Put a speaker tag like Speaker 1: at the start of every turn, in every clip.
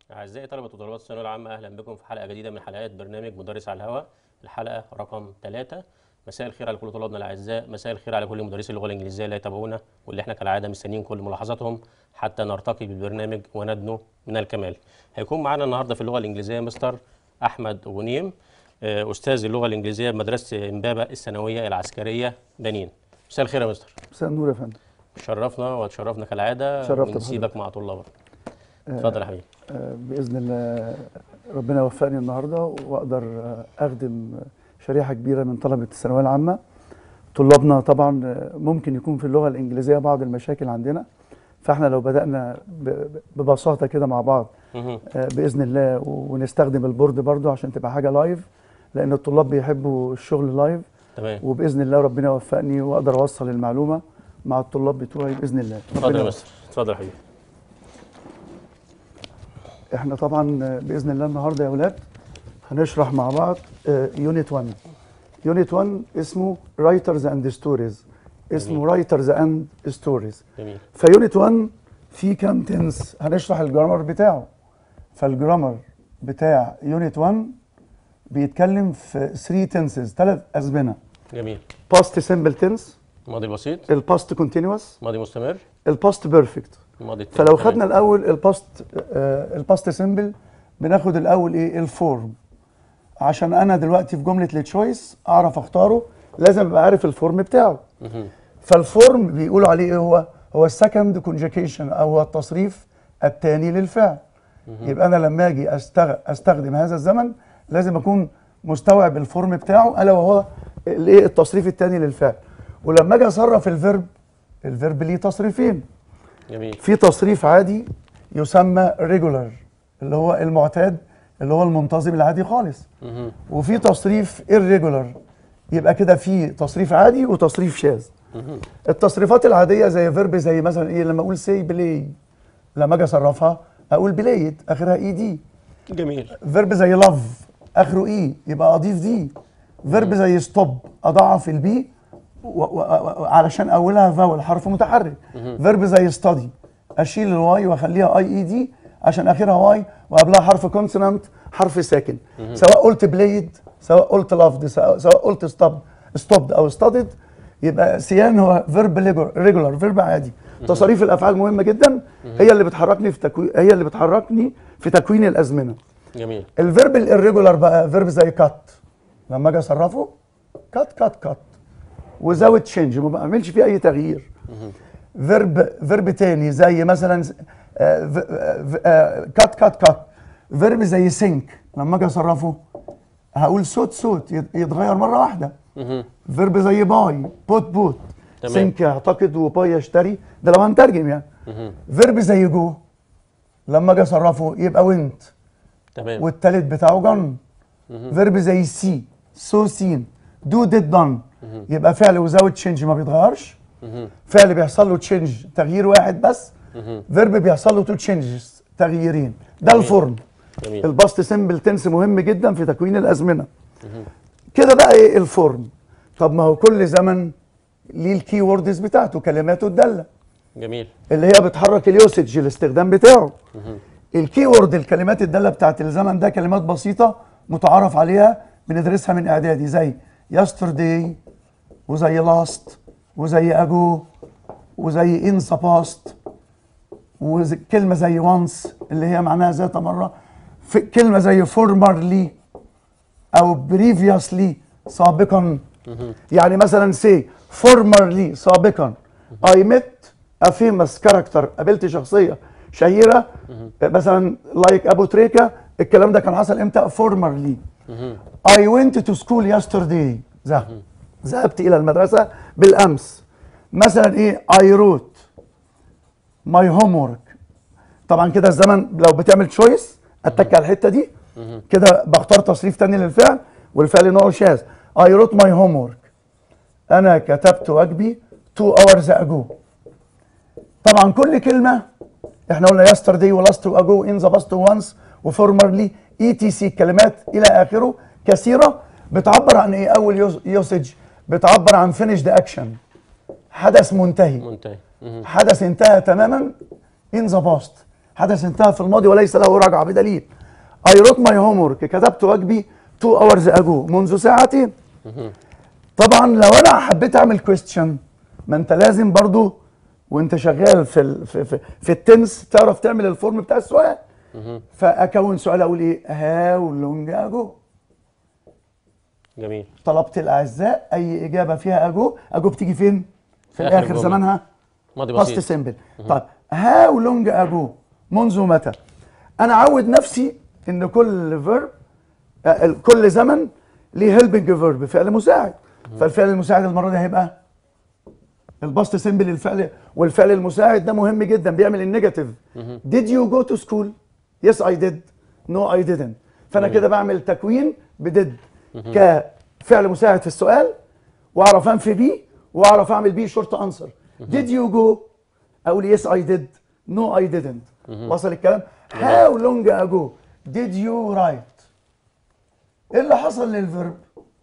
Speaker 1: أعزائي طلبة وطالبات الثانوية العامة أهلا بكم في حلقة جديدة من حلقات برنامج مدرس على الهواء الحلقة رقم ثلاثة مساء الخير على كل طلابنا الأعزاء مساء الخير على كل مدرسي اللغة الإنجليزية اللي يتابعونا واللي احنا كالعادة مستنيين كل ملاحظاتهم حتى نرتقي بالبرنامج وندنو من الكمال هيكون معانا النهاردة في اللغة الإنجليزية مستر أحمد غنيم آه، أستاذ اللغة الإنجليزية بمدرسة إمبابة الثانوية العسكرية بنين مساء الخير يا مستر
Speaker 2: مساء النور يا فندم
Speaker 1: شرفنا وتشرفنا كالعادة
Speaker 2: شرفت
Speaker 1: ونسيبك مع طلابك اتفضل يا حبيبي
Speaker 2: آه، باذن الله ربنا يوفقني النهارده واقدر آه، اخدم شريحه كبيره من طلبه الثانويه العامه طلابنا طبعا آه، ممكن يكون في اللغه الانجليزيه بعض المشاكل عندنا فاحنا لو بدانا ب- ببساطه كده مع بعض
Speaker 1: مهم.
Speaker 2: آه، باذن الله ونستخدم البورد برضو عشان تبقى حاجه لايف لان الطلاب بيحبوا الشغل لايف
Speaker 1: تمام
Speaker 2: وباذن الله ربنا يوفقني واقدر اوصل المعلومه مع الطلاب بتوعي باذن الله
Speaker 1: اتفضل
Speaker 2: ربنا
Speaker 1: يا
Speaker 2: يوفقك.
Speaker 1: مستر اتفضل يا حبيبي
Speaker 2: احنا طبعا آه، باذن الله النهارده يا اولاد هنشرح مع بعض يونت 1 يونت 1 اسمه رايترز اند ستوريز اسمه رايترز اند ستوريز
Speaker 1: جميل
Speaker 2: فيونت 1 في كام تنس هنشرح الجرامر بتاعه فالجرامر بتاع يونت 1 بيتكلم في 3 تنسز ثلاث ازمنه
Speaker 1: جميل
Speaker 2: باست سمبل تنس
Speaker 1: ماضي بسيط
Speaker 2: الباست كونتينوس
Speaker 1: ماضي مستمر
Speaker 2: الباست بيرفكت
Speaker 1: الماضي التاني
Speaker 2: فلو
Speaker 1: تمام.
Speaker 2: خدنا الاول الباست آه الباست سيمبل بناخد الاول ايه الفورم عشان انا دلوقتي في جمله التشويس اعرف اختاره لازم ابقى عارف الفورم بتاعه
Speaker 1: مهم.
Speaker 2: فالفورم بيقولوا عليه ايه هو هو السكند كونجكيشن او هو التصريف الثاني للفعل يبقى انا لما اجي أستغ... استخدم هذا الزمن لازم اكون مستوعب الفورم بتاعه الا وهو الايه التصريف الثاني للفعل ولما اجي اصرف الفيرب الفيرب ليه تصريفين
Speaker 1: جميل
Speaker 2: في تصريف عادي يسمى ريجولار اللي هو المعتاد اللي هو المنتظم العادي خالص
Speaker 1: مهم.
Speaker 2: وفي تصريف irregular يبقى كده في تصريف عادي وتصريف شاذ
Speaker 1: مهم.
Speaker 2: التصريفات العاديه زي فيرب زي مثلا ايه لما اقول سي بلاي لما اجي اصرفها اقول بلايد اخرها اي دي
Speaker 1: جميل
Speaker 2: فيرب زي لاف اخره اي يبقى اضيف دي فيرب زي ستوب اضعف البي و- و- و- علشان اولها فاول حرف متحرك فيرب زي ستادي اشيل الواي واخليها اي اي دي عشان اخرها واي وقبلها حرف كونسونانت حرف ساكن سواء قلت بلايد سواء قلت لافد سواء سواء قلت ستوب ستوبد او ستادد يبقى سيان هو فيرب ريجولار فيرب عادي تصاريف الافعال مهمه جدا هي اللي بتحركني في تكوين هي اللي بتحركني في تكوين الازمنه
Speaker 1: جميل
Speaker 2: الفيرب الirregular بقى فيرب زي كات لما اجي اصرفه كات كات كات وزاوت تشينج ما بعملش فيه اي تغيير فيرب فيرب تاني زي مثلا آه، ف- آه، آه، كات كات كات فيرب زي سينك لما اجي اصرفه هقول صوت صوت يت- يتغير مره واحده
Speaker 1: مهم.
Speaker 2: فيرب زي باي بوت بوت
Speaker 1: تمام.
Speaker 2: سينك يعتقد وباي يشتري ده لو هنترجم يعني
Speaker 1: مهم.
Speaker 2: فيرب زي جو لما اجي اصرفه يبقى وينت
Speaker 1: تمام
Speaker 2: والتالت بتاعه جن فيرب زي سي سو سين دو ديد دون يبقى فعل وزاوت تشينج ما بيتغيرش
Speaker 1: مهم.
Speaker 2: فعل بيحصل له تشينج تغيير واحد بس
Speaker 1: مهم.
Speaker 2: فيرب بيحصل له تو تشينجز تغييرين ده الفورم
Speaker 1: جميل
Speaker 2: الباست سيمبل تنس مهم جدا في تكوين الازمنه كده بقى ايه الفورم طب ما هو كل زمن ليه الكي ووردز بتاعته كلماته الداله
Speaker 1: جميل
Speaker 2: اللي هي بتحرك اليوسج الاستخدام بتاعه الكي وورد الكلمات الداله بتاعت الزمن ده كلمات بسيطه متعارف عليها بندرسها من اعدادي زي يسترداي وزي لاست وزي اجو وزي ان باست وكلمه زي وانس اللي هي معناها ذات مره في كلمه زي فورمرلي او بريفيوسلي سابقا يعني مثلا سي فورمرلي سابقا اي ميت ا فيمس كاركتر قابلت شخصيه شهيره مثلا لايك ابو تريكا الكلام ده كان حصل امتى فورمرلي اي ونت تو سكول يسترداي ذهبت الى المدرسه بالامس مثلا ايه اي روت ماي هوم ورك طبعا كده الزمن لو بتعمل تشويس اتك على الحته دي كده بختار تصريف تاني للفعل والفعل نوعه شاذ اي روت ماي هوم ورك انا كتبت واجبي 2 اورز اجو طبعا كل كلمه احنا قلنا يسترداي ولاست واجو ان ذا باست وانس وفورمرلي اي تي سي كلمات الى اخره كثيره بتعبر عن ايه اول يوسج بتعبر عن فينيشد اكشن حدث منتهي
Speaker 1: منتهي مهم.
Speaker 2: حدث انتهى تماما ان ذا باست حدث انتهى في الماضي وليس له رجعه بدليل I wrote my homework كتبت واجبي 2 hours ago منذ ساعتين طبعا لو انا حبيت اعمل كويستشن ما انت لازم برضو وانت شغال في ال في, في, في التنس تعرف تعمل الفورم بتاع السؤال فاكون سؤال اقول ايه هاو لونج اجو
Speaker 1: جميل
Speaker 2: طلبت الاعزاء اي اجابه فيها اجو اجو بتيجي فين في
Speaker 1: آخر
Speaker 2: الاخر
Speaker 1: الجملة.
Speaker 2: زمانها
Speaker 1: ماضي
Speaker 2: باست
Speaker 1: بسيط
Speaker 2: سيمبل طيب هاو لونج اجو منذ متى انا عود نفسي ان كل فيرب كل زمن ليه هيلبنج فيرب فعل مساعد فالفعل المساعد المره دي هيبقى الباست سيمبل الفعل والفعل المساعد ده مهم جدا بيعمل النيجاتيف did you go to school yes I did no I didn't فانا كده بعمل تكوين بدid كفعل مساعد في السؤال واعرف انفي بيه واعرف اعمل بيه شورت انسر did you go اقول yes I did no I didn't وصل الكلام how long ago did you write ايه اللي حصل للفيرب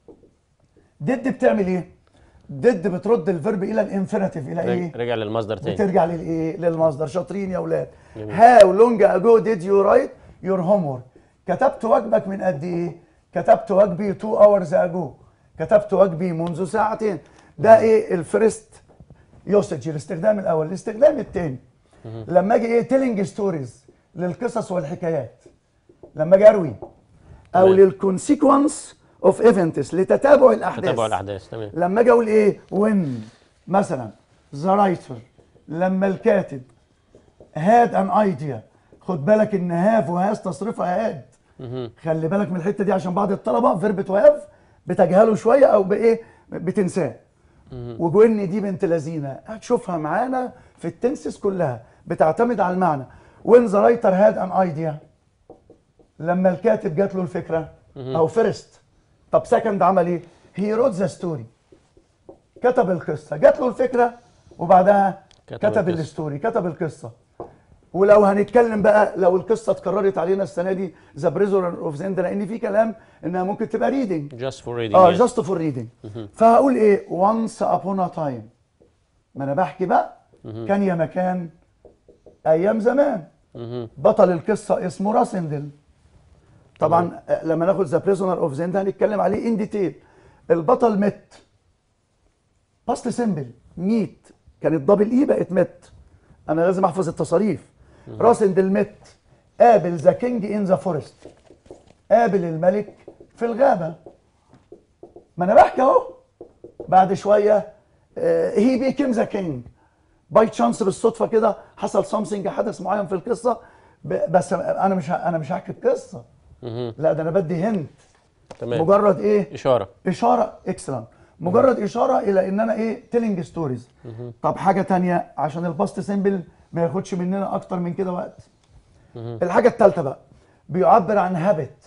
Speaker 2: did بتعمل ايه did بترد الفيرب الى الانفينيتيف الى ايه
Speaker 1: رج- رجع للمصدر تاني
Speaker 2: بترجع للايه للمصدر شاطرين يا اولاد
Speaker 1: جميل.
Speaker 2: هاو لونج اجو ديد يو رايت يور هوم كتبت واجبك من قد ايه كتبت واجبي 2 اورز اجو كتبت واجبي منذ ساعتين ده ايه الفيرست يوسج الاستخدام الاول الاستخدام الثاني لما اجي ايه تيلينج ستوريز للقصص والحكايات لما اجي اروي او
Speaker 1: تمام.
Speaker 2: للكونسيكونس اوف ايفنتس لتتابع الاحداث
Speaker 1: تتابع الاحداث تمام
Speaker 2: لما اجي اقول ايه وين مثلا ذا رايتر لما الكاتب هاد ان ايديا خد بالك ان هاف وهاز تصريفها هاد خلي بالك من الحته دي عشان بعض الطلبه فيرب تو هاف بتجهله شويه او بايه بتنساه وجوين دي بنت لذينه هتشوفها معانا في التنسس كلها بتعتمد على المعنى وين ذا رايتر هاد ان ايديا لما الكاتب جات له الفكره او فيرست طب سكند عمل ايه؟ هي روت ذا ستوري كتب القصه جات له الفكره وبعدها
Speaker 1: كتب
Speaker 2: كتب, كتب
Speaker 1: القصة.
Speaker 2: الستوري كتب القصه ولو هنتكلم بقى لو القصه اتكررت علينا السنه دي ذا بريزونر اوف زند لان في كلام انها ممكن تبقى ريدنج
Speaker 1: just for reading
Speaker 2: اه
Speaker 1: yes.
Speaker 2: جاست فور ريدنج فهقول ايه وانس ابون ا تايم ما انا بحكي بقى كان يا مكان ايام زمان
Speaker 1: مهم.
Speaker 2: بطل القصه اسمه راسندل طبعا آه، لما ناخد ذا بريزونر اوف زند هنتكلم عليه ان ديتيل البطل مت باست سيمبل ميت كانت دبل اي بقت مت انا لازم احفظ التصاريف راسندل مت قابل ذا كينج ان ذا فورست قابل الملك في الغابه ما انا بحكي اهو بعد شويه هي بيكيم ذا كينج باي تشانس بالصدفه كده حصل سامثينج حدث معين في القصه ب- بس انا مش ه- انا مش هحكي القصه
Speaker 1: مهم.
Speaker 2: لا ده انا بدي هنت
Speaker 1: تمام
Speaker 2: مجرد ايه
Speaker 1: اشاره
Speaker 2: اشاره اكسلنت مجرد اشاره الى ان انا ايه تيلينج ستوريز طب حاجه تانية عشان الباست سيمبل ما ياخدش مننا اكتر من كده وقت الحاجه الثالثه بقى بيعبر عن هابت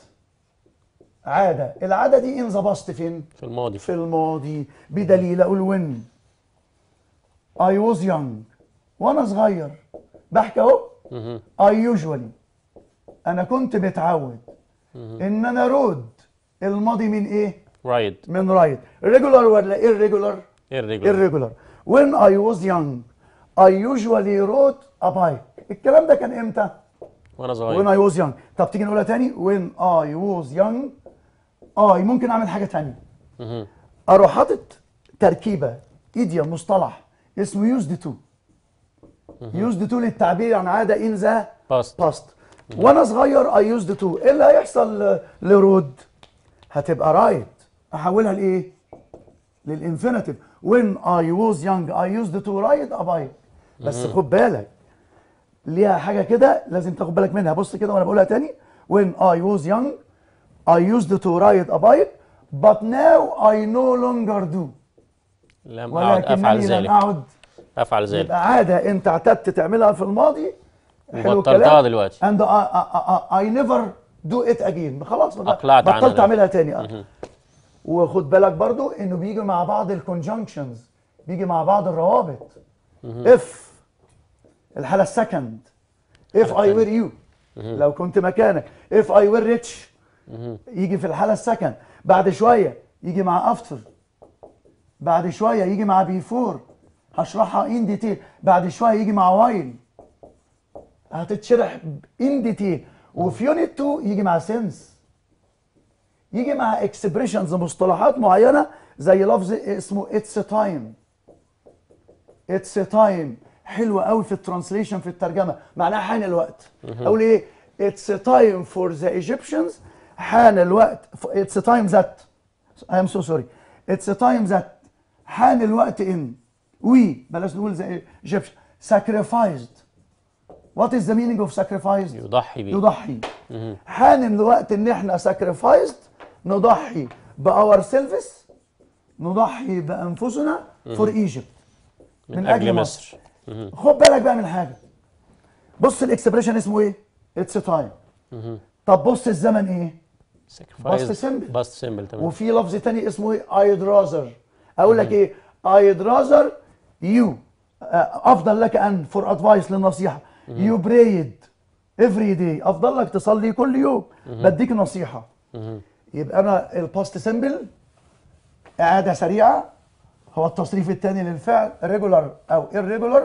Speaker 2: عاده العاده دي ان ذا باست فين
Speaker 1: في الماضي
Speaker 2: في الماضي بدليل اقول وين I was young وانا صغير بحكي اهو
Speaker 1: مهم.
Speaker 2: I usually انا كنت متعود ان انا رود الماضي من ايه
Speaker 1: رايد
Speaker 2: من رايت ريجولار ولا irregular
Speaker 1: irregular
Speaker 2: irregular when I was young I usually rode a bike الكلام ده كان امتى
Speaker 1: وانا
Speaker 2: when
Speaker 1: صغير
Speaker 2: I was young طب تيجي نقولها تاني when I was young I ممكن اعمل حاجه تانية
Speaker 1: مهم.
Speaker 2: اروح حاطط تركيبه ايديا مصطلح اسمه used to used to للتعبير عن عاده in the
Speaker 1: باست
Speaker 2: باست وانا صغير I used to ايه اللي هيحصل لرود هتبقى رايت احولها لايه للانفينيتيف when I was young I used to ride a bike بس خد بالك ليها حاجه كده لازم تاخد بالك منها بص كده وانا بقولها تاني when I was young I used to ride a bike but now I no longer do
Speaker 1: لم اعد افعل
Speaker 2: ولكنني لم
Speaker 1: ذلك
Speaker 2: اعد
Speaker 1: افعل ذلك
Speaker 2: يبقى عاده انت اعتدت تعملها في الماضي حلو
Speaker 1: وبطلتها
Speaker 2: الكلام
Speaker 1: دلوقتي.
Speaker 2: and I, I, I, I never do it again خلاص بقى
Speaker 1: أقلعت عنها
Speaker 2: بطلت
Speaker 1: ده.
Speaker 2: اعملها تاني آه. وخد بالك برضو انه بيجي مع بعض الكونجنكشنز بيجي مع بعض الروابط if الحاله السكند if I were you لو كنت مكانك if I were rich يجي في الحاله السكند بعد شويه يجي مع افتر بعد شويه يجي مع بيفور هشرحها ان ديتيل بعد شويه يجي مع وايل هتتشرح ان ديتيل وفي يونت 2 يجي مع سنس يجي مع اكسبريشنز مصطلحات معينه زي لفظ اسمه اتس تايم اتس تايم حلوه قوي في الترانسليشن في الترجمه معناها حان الوقت اقول ايه اتس تايم فور ذا ايجيبشنز حان الوقت اتس تايم ذات اي ام سو سوري اتس تايم ذات حان الوقت ان وي بلاش نقول زي ايجيبشن sacrificed what is the meaning of sacrificed
Speaker 1: يضحي بيه
Speaker 2: يضحي حان الوقت ان احنا sacrificed نضحي باور سيلفس نضحي بانفسنا فور ايجيبت
Speaker 1: من,
Speaker 2: من
Speaker 1: اجل
Speaker 2: أجل
Speaker 1: مصر
Speaker 2: خد بالك بقى من حاجه بص الاكسبريشن اسمه ايه اتس تايم طب بص الزمن ايه
Speaker 1: sacrifice
Speaker 2: simple.
Speaker 1: باست سيمبل تمام
Speaker 2: وفي لفظ تاني اسمه ايه I'd rather اقول لك ايه I'd rather you آه، افضل لك ان فور ادفايس للنصيحه you prayed every day افضل لك تصلي كل يوم بديك نصيحه يبقى انا الباست سيمبل اعاده سريعه هو التصريف الثاني للفعل regular او irregular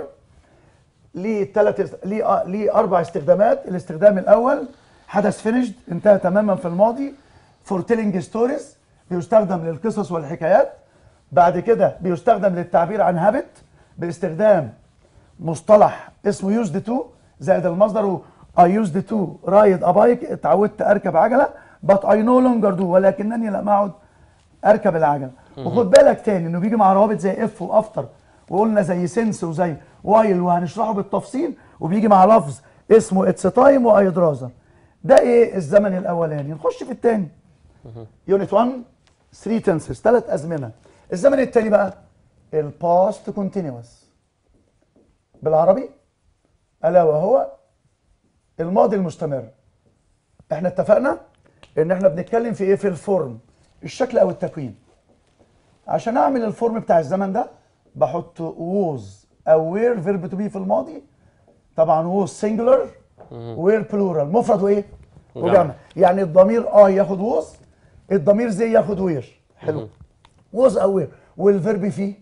Speaker 2: ليه ثلاث ليه آه، ليه اربع استخدامات الاستخدام الاول حدث فينيشد انتهى تماما في الماضي فور تيلينج ستوريز بيستخدم للقصص والحكايات بعد كده بيستخدم للتعبير عن هابت باستخدام مصطلح اسمه يوزد تو زائد المصدر اي يوزد تو رايد ابايك اتعودت اركب عجله بات اي نو لونجر دو ولكنني لم اعد اركب العجله وخد بالك تاني انه بيجي مع روابط زي اف وافتر وقلنا زي سنس وزي وايل وهنشرحه بالتفصيل وبيجي مع لفظ اسمه اتس تايم واي درازر ده ايه الزمن الاولاني نخش في الثاني يونت 1 3 تنسز ثلاث ازمنه الزمن الثاني بقى الباست كونتينوس بالعربي الا وهو الماضي المستمر احنا اتفقنا ان احنا بنتكلم في ايه في الفورم الشكل او التكوين عشان اعمل الفورم بتاع الزمن ده بحط ووز او وير فيرب تو بي في الماضي طبعا ووز سنجولار وير بلورال مفرد وايه
Speaker 1: وجمع.
Speaker 2: وجمع يعني الضمير اي ياخد ووز الضمير زي ياخد وير حلو ووز او وير والفيرب فيه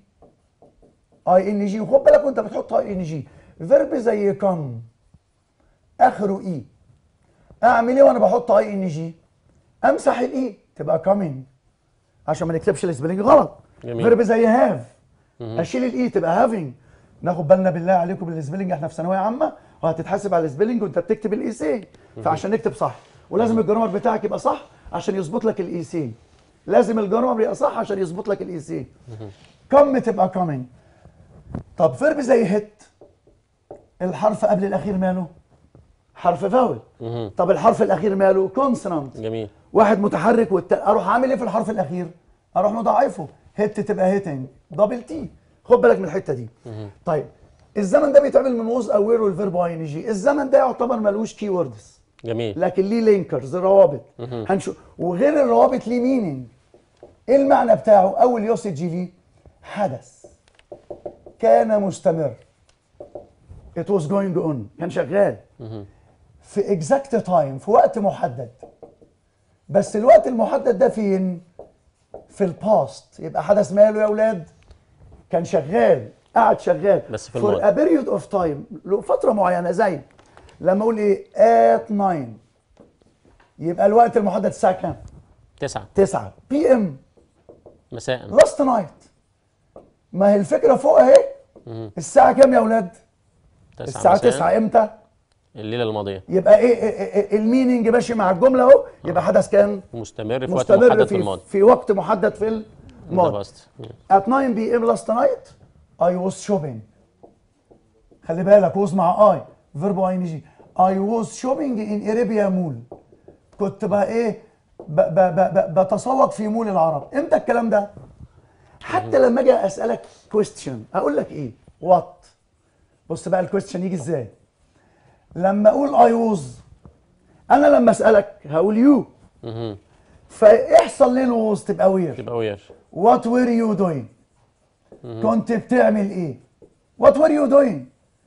Speaker 2: اي ان جي وخد بالك وانت بتحط اي ان جي فيرب زي كم اخره اي اعمل ايه وانا بحط اي ان جي امسح الاي تبقى كامينج عشان ما نكتبش السبيلنج غلط
Speaker 1: جميل.
Speaker 2: فيرب زي هاف اشيل الاي تبقى هافينج ناخد بالنا بالله عليكم بالسبيلنج احنا في ثانويه عامه وهتتحاسب على السبيلنج وانت بتكتب الاي سي فعشان نكتب صح ولازم الجرامر بتاعك يبقى صح عشان يظبط لك الاي سي لازم الجرامر يبقى صح عشان يظبط لك الاي سي كم تبقى كامينج طب فيرب زي هيت الحرف قبل الاخير ماله حرف فاول طب الحرف الاخير ماله كونسونانت
Speaker 1: جميل
Speaker 2: واحد متحرك والتاني اروح اعمل ايه في الحرف الاخير اروح مضاعفه هيت تبقى هيتنج دبل تي خد بالك من الحته دي طيب الزمن ده بيتعمل من ووز او وير والفيرب اي ان جي الزمن ده يعتبر ملوش كي ووردز
Speaker 1: جميل
Speaker 2: لكن ليه لينكرز روابط هنشوف وغير الروابط ليه مينينج ايه المعنى بتاعه اول يوسج ليه حدث كان مستمر it was going on كان شغال في exact time في وقت محدد بس الوقت المحدد ده فين في الباست يبقى حدث ماله يا اولاد كان شغال قعد شغال
Speaker 1: بس في
Speaker 2: for
Speaker 1: الماضي.
Speaker 2: a period of time له فتره معينه زي لما اقول ايه at 9 يبقى الوقت المحدد الساعه كام
Speaker 1: تسعة
Speaker 2: 9 بي ام
Speaker 1: مساء
Speaker 2: لاست نايت ما هي الفكره فوق اهي الساعه كام يا اولاد
Speaker 1: تسعة
Speaker 2: الساعه
Speaker 1: مساء
Speaker 2: 9 امتى
Speaker 1: الليلة الماضية
Speaker 2: يبقى ايه, إيه, إيه الميننج ماشي مع الجمله اهو يبقى حدث كان
Speaker 1: مستمر في وقت
Speaker 2: مستمر
Speaker 1: محدد في
Speaker 2: في,
Speaker 1: الماضي
Speaker 2: في وقت محدد في الماضي
Speaker 1: The past.
Speaker 2: at 9 p.m. last night I was shopping خلي بالك was مع I verb ing I was shopping in Arabia mall كنت بقى ايه ب ب ب ب بتسوق في مول العرب امتى الكلام ده حتى لما اجي اسالك question اقول لك ايه what بص بقى الكويستشن يجي ازاي لما اقول I was انا لما اسالك هقول you
Speaker 1: مهم.
Speaker 2: فيحصل ليه الوز تبقى وير
Speaker 1: تبقى وير
Speaker 2: What were you doing? كنت بتعمل ايه؟ What were you doing?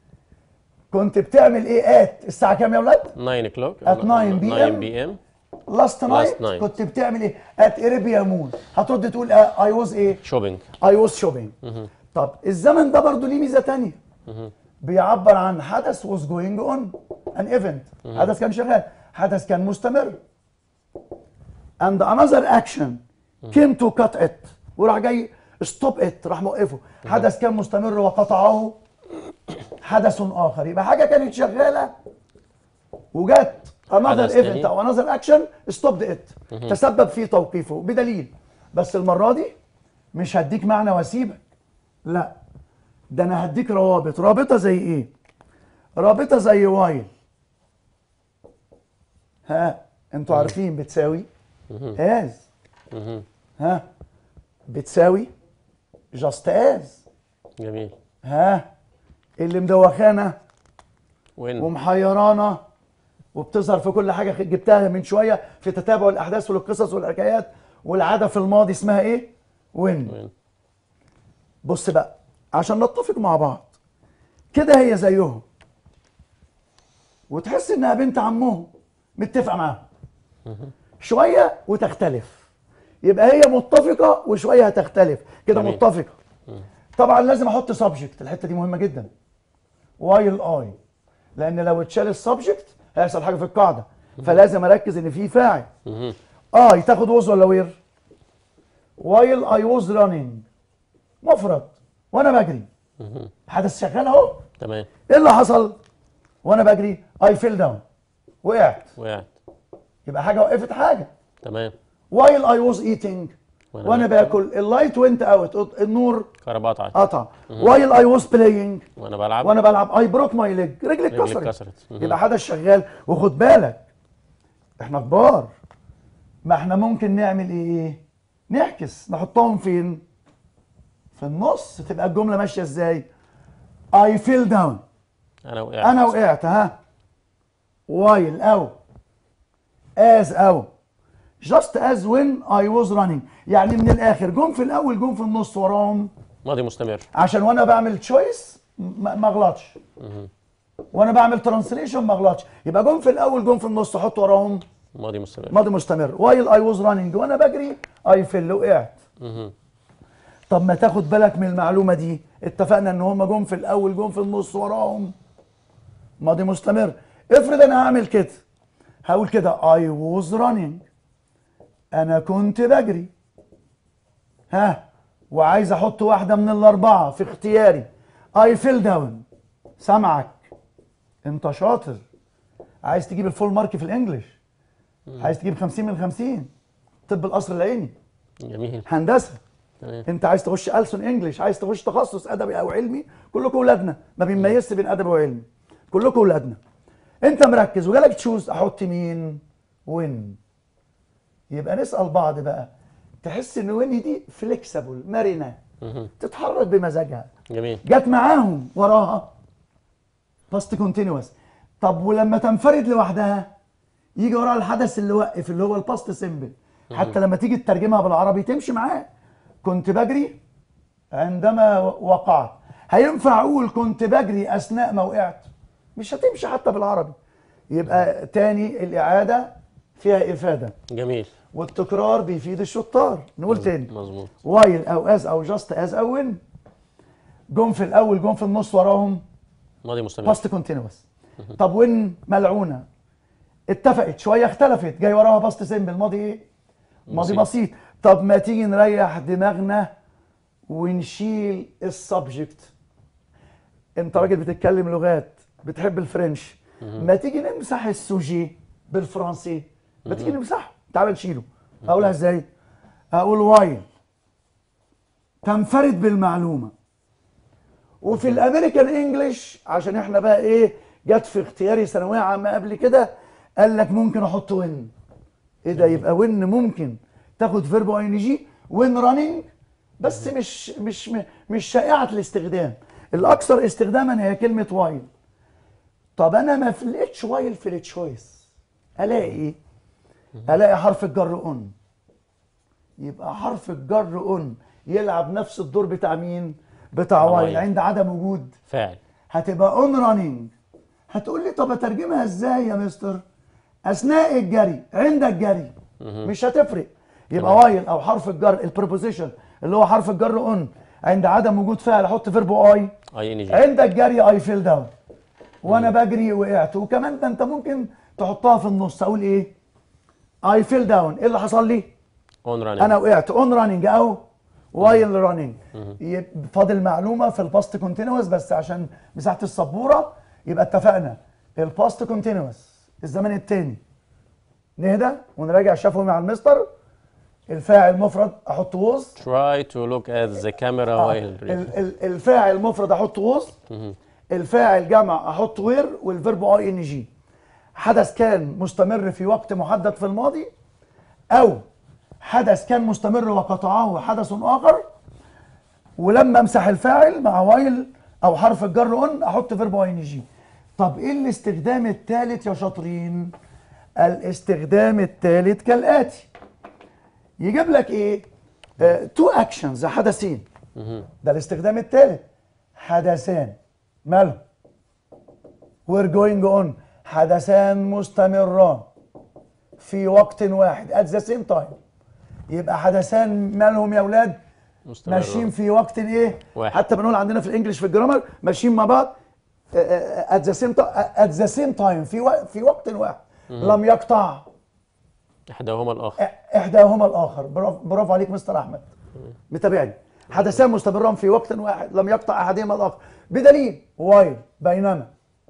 Speaker 2: كنت بتعمل ايه at الساعة كام يا ولاد؟
Speaker 1: 9 o'clock
Speaker 2: At 9 p.m.
Speaker 1: 9 p.m.
Speaker 2: Last night,
Speaker 1: night.
Speaker 2: كنت بتعمل ايه؟ at Arabia Moon هترد تقول آه I was ايه؟
Speaker 1: shopping
Speaker 2: I was shopping طب الزمن ده برضو ليه ميزة تانية بيعبر عن حدث was going on an event حدث كان شغال حدث كان مستمر and another action came to cut it وراح جاي stop it راح موقفه حدث كان مستمر وقطعه حدث اخر يبقى حاجه كانت شغاله وجت another
Speaker 1: حدث
Speaker 2: event
Speaker 1: تاني.
Speaker 2: او another action stopped it تسبب في توقيفه بدليل بس المره دي مش هديك معنى واسيبك لا ده انا هديك روابط رابطه زي ايه رابطه زي وايل ها انتوا عارفين بتساوي از
Speaker 1: مهم.
Speaker 2: ها بتساوي جاست از
Speaker 1: جميل
Speaker 2: ها اللي مدوخانا
Speaker 1: وين
Speaker 2: ومحيرانا وبتظهر في كل حاجه جبتها من شويه في تتابع الاحداث والقصص والحكايات والعاده في الماضي اسمها ايه؟ وين
Speaker 1: وين
Speaker 2: بص بقى عشان نتفق مع بعض كده هي زيهم وتحس انها بنت عمهم متفقه معاهم شويه وتختلف يبقى هي متفقه وشويه هتختلف كده
Speaker 1: جميل.
Speaker 2: متفقه طبعا لازم احط سبجكت الحته دي مهمه جدا وايل اي لان لو اتشال السبجكت هيحصل حاجه في القاعده فلازم اركز ان في فاعل
Speaker 1: مهم.
Speaker 2: اي تاخد ووز ولا وير وايل اي ووز رانينج مفرد وانا بجري
Speaker 1: مهم.
Speaker 2: حدث شغال اهو
Speaker 1: تمام
Speaker 2: ايه اللي حصل وانا بجري اي فيل داون وقعت
Speaker 1: وقعت
Speaker 2: يبقى حاجه وقفت حاجه
Speaker 1: تمام
Speaker 2: وايل اي ووز ايتنج
Speaker 1: وأنا
Speaker 2: وانا باكل اللايت وينت اوت النور
Speaker 1: كهرباء قطعت
Speaker 2: قطع وايل اي ووز بلاينج
Speaker 1: وانا بلعب
Speaker 2: وانا بلعب اي بروك ماي ليج رجلي
Speaker 1: رجلي
Speaker 2: اتكسرت
Speaker 1: اتكسرت. مهم.
Speaker 2: يبقى حدث شغال وخد بالك احنا كبار ما احنا ممكن نعمل ايه نعكس نحطهم فين في النص تبقى الجمله ماشيه ازاي اي فيل داون
Speaker 1: انا وقعت
Speaker 2: انا وقعت ها وايل او از او جاست از وين اي واز رانينج يعني من الاخر جم في الاول جم في النص وراهم
Speaker 1: ماضي مستمر
Speaker 2: عشان وانا بعمل تشويس ما ما اغلطش وانا بعمل ترانسليشن ما اغلطش يبقى جم في الاول جم في النص احط وراهم
Speaker 1: ماضي مستمر
Speaker 2: ماضي مستمر وايل اي واز رانينج وانا بجري اي فيل وقعت
Speaker 1: مهم.
Speaker 2: طب ما تاخد بالك من المعلومه دي اتفقنا ان هم جم في الاول جم في النص وراهم ماضي مستمر افرض انا هعمل كده هقول كده اي واز رانينج انا كنت بجري ها وعايز احط واحده من الاربعه في اختياري اي فيل داون سامعك انت شاطر عايز تجيب الفول مارك في الانجليش عايز تجيب 50 من 50 طب القصر العيني
Speaker 1: جميل
Speaker 2: هندسه
Speaker 1: تمام
Speaker 2: انت عايز تخش ألسن انجلش عايز تخش تخصص ادبي او علمي كلكم اولادنا ما بنميزش بين ادبي وعلمي كلكم اولادنا انت مركز وجالك تشوز احط مين وين يبقى نسال بعض بقى تحس ان وين دي فليكسبل مرنه
Speaker 1: مهم.
Speaker 2: تتحرك بمزاجها
Speaker 1: جميل
Speaker 2: جت معاهم وراها باست كونتينوس طب ولما تنفرد لوحدها يجي وراها الحدث اللي وقف اللي هو الباست سيمبل حتى لما تيجي تترجمها بالعربي تمشي معاه كنت بجري عندما وقعت هينفع اقول كنت بجري اثناء ما وقعت مش هتمشي حتى بالعربي يبقى تاني الاعاده فيها افاده
Speaker 1: جميل
Speaker 2: والتكرار بيفيد الشطار نقول تاني
Speaker 1: مظبوط
Speaker 2: وايل او از او جاست از او وين جم في الاول جم في النص وراهم
Speaker 1: ماضي مستمر
Speaker 2: باست كونتينوس طب وين ملعونه اتفقت شويه اختلفت جاي وراها باست سيمبل ماضي ايه ماضي
Speaker 1: بسيط.
Speaker 2: بسيط طب ما تيجي نريح دماغنا ونشيل السبجكت انت راجل بتتكلم لغات بتحب الفرنش ما تيجي نمسح السوجي بالفرنسي ما تيجي نمسحه تعال نشيله اقولها ازاي اقول وايل تنفرد بالمعلومه وفي الامريكان انجلش عشان احنا بقى ايه جت في اختياري ثانويه عامه قبل كده قال لك ممكن احط وين ايه ده يبقى وين ممكن تاخد فيرب اي ان جي وين رانينج بس مش مش مش شائعه الاستخدام الاكثر استخداما هي كلمه وايل طب انا ما لقيتش وايل في التشويس الاقي ايه الاقي حرف الجر اون يبقى حرف الجر اون يلعب نفس الدور بتاع مين بتاع وايل
Speaker 1: وايل.
Speaker 2: عند عدم وجود
Speaker 1: فاعل
Speaker 2: هتبقى اون رانينج هتقول لي طب اترجمها ازاي يا مستر اثناء الجري عند الجري مش هتفرق يبقى
Speaker 1: تمام.
Speaker 2: وايل او حرف الجر البريبوزيشن اللي هو حرف الجر اون عند عدم وجود فاعل احط فيرب اي
Speaker 1: اي ان جي
Speaker 2: عند الجري اي فيل داون وانا بجري وقعت وكمان ده انت ممكن تحطها في النص اقول ايه اي فيل داون ايه اللي حصل لي
Speaker 1: اون رانينج
Speaker 2: انا وقعت اون راننج او وايل راننج فاضل معلومه في الباست كونتينوس بس عشان مساحه السبوره يبقى اتفقنا الباست كونتينوس الزمن الثاني نهدى ونراجع شافهم مع المستر الفاعل مفرد احط ووز
Speaker 1: try to look at the camera while
Speaker 2: ال- ال- الفاعل مفرد احط ووز
Speaker 1: مهم.
Speaker 2: الفاعل جمع احط وير والفيرب اي ان جي حدث كان مستمر في وقت محدد في الماضي او حدث كان مستمر وقطعه حدث اخر ولما امسح الفاعل مع وايل او حرف الجر اون احط فيرب اي ان جي طب ايه الاستخدام الثالث يا شاطرين الاستخدام الثالث كالاتي يجيب لك ايه تو اكشنز حدثين
Speaker 1: مهم.
Speaker 2: ده الاستخدام الثالث حدثان مالهم we're going on حدثان مستمران في وقت واحد at the same time يبقى حدثان مالهم يا اولاد
Speaker 1: مستمر.
Speaker 2: ماشيين في وقت ايه
Speaker 1: واحد.
Speaker 2: حتى بنقول عندنا في الانجليش في الجرامر ماشيين مع بعض آه، آه، at the same time at the same time في وقت في وقت واحد لم يقطع
Speaker 1: احداهما الاخر
Speaker 2: احداهما الاخر برافو برافو عليك مستر احمد متابعني حدثان مستمران في وقت واحد لم يقطع احدهما الاخر بدليل وايل بينما